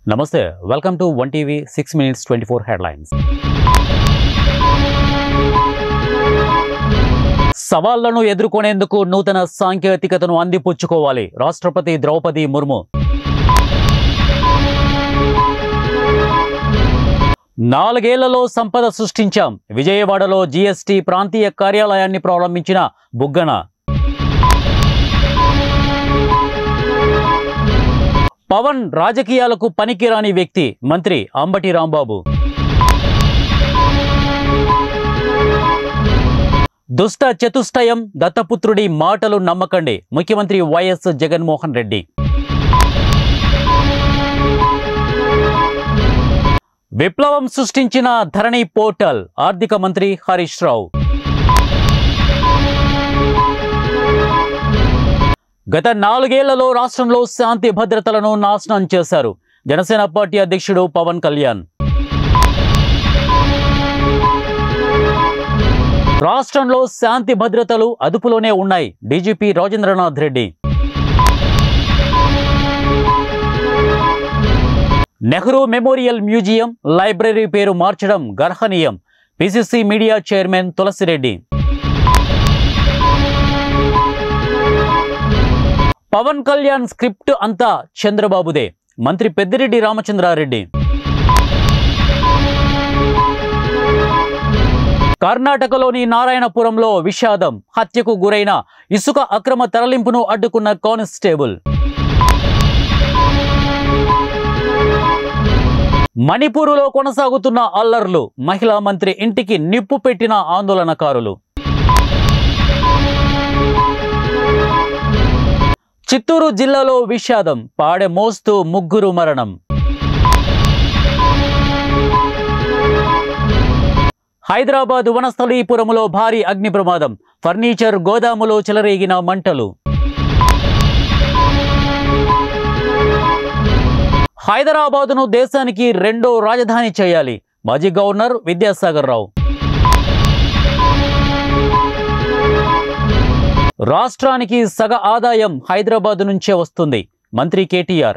నమస్తే welcome to one TV six minutes twenty four headlines సవాళ్లను ఎదుర్కొనేందుకు నూతన సాంకేతికతను అందిపుచ్చుకోవాలి రాష్ట్రపతి ద్రౌపది ముర్ము నాలుగేళ్లలో సంపద సృష్టించాం విజయవాడలో జీఎస్టీ ప్రాంతీయ కార్యాలయాన్ని ప్రారంభించిన బుగ్గన పవన్ రాజకీయాలకు పనికిరాని వ్యక్తి మంత్రి అంబటి రాంబాబు దుష్ట చతుష్టయం దత్తపుత్రుడి మాటలు నమ్మకండి ముఖ్యమంత్రి వైఎస్ జగన్మోహన్ రెడ్డి విప్లవం సృష్టించిన ధరణి పోర్టల్ ఆర్థిక మంత్రి హరీష్ రావు గత నాలుగేళ్లలో రాష్ట్రంలో శాంతి భద్రతలను నాశనం చేశారు జనసేన పార్టీ అధ్యక్షుడు పవన్ కళ్యాణ్ రాష్ట్రంలో శాంతి భద్రతలు అదుపులోనే ఉన్నాయి DGP Rajendranath Reddy Nehru memorial museum library పేరు మార్చడం గర్హనీయం PCC media chairman Tulasireddy Pawan Kalyan script అంతా చంద్రబాబుదే మంత్రి పెద్దిరెడ్డి రామచంద్రారెడ్డి కర్ణాటకలోని నారాయణపురంలో విషాదం హత్యకు గురైన ఇసుక అక్రమ తరలింపును అడ్డుకున్న కానిస్టేబుల్ మణిపూరులో కొనసాగుతున్న అల్లర్లు మహిళా మంత్రి ఇంటికి నిప్పు పెట్టిన ఆందోళనకారులు చిత్తూరు జిల్లాలో విషాదం పాడె మోస్తూ ముగ్గురు మరణం హైదరాబాద్ వనస్థలీపురంలో భారీ అగ్ని ప్రమాదం ఫర్నిచర్ గోదాములో చెలరేగిన మంటలు హైదరాబాదును దేశానికి రెండో రాజధాని చేయాలి మాజీ గవర్నర్ విద్యాసాగర్ రావు రాష్ట్రానికి సగ ఆదాయం హైదరాబాద్ నుంచే వస్తుంది మంత్రి కేటీఆర్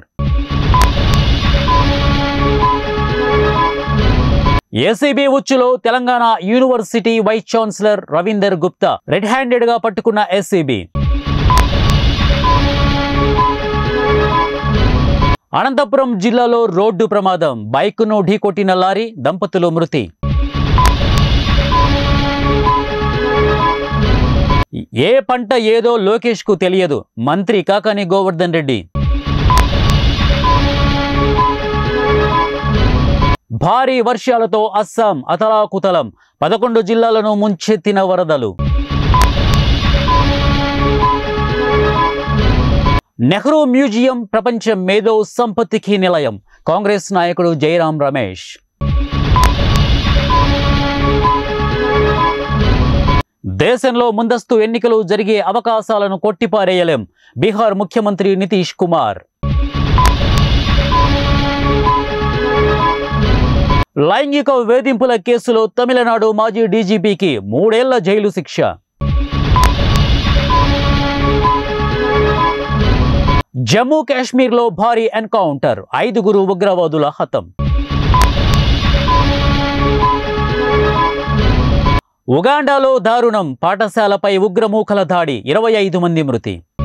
ఏసీబీ ఉచ్చులో Telangana university vice chancellor Ravinder Gupta red handed గా పట్టుకున్న ఎస్సీబీ అనంతపురం జిల్లాలో రోడ్డు ప్రమాదం బైకును ఢీకొట్టిన లారీ దంపతులు మృతి ఏ పంట ఏదో లోకేష్ కు తెలియదు మంత్రి కాకాని గోవర్ధన్ రెడ్డి భారీ వర్షాలతో అస్సాం అతలాకుతలం పదకొండు జిల్లాలను ముంచెత్తిన వరదలు నెహ్రూ మ్యూజియం ప్రపంచ మేధో సంపత్తికి నిలయం కాంగ్రెస్ నాయకుడు జయరాం రమేష్ దేశంలో ముందస్తు ఎన్నికలు జరిగే అవకాశాలను కొట్టిపారేయలేం బీహార్ ముఖ్యమంత్రి నితీష్ కుమార్ లైంగిక వేధింపుల కేసులో తమిళనాడు మాజీ డీజీపీకి మూడేళ్ల జైలు శిక్ష జమ్మూ కాశ్మీర్లో భారీ ఎన్కౌంటర్ ఐదుగురు ఉగ్రవాదుల హతం ఉగాండాలో దారుణం పాఠశాలపై ఉగ్రమూకల దాడి ఇరవై ఐదు మంది మృతి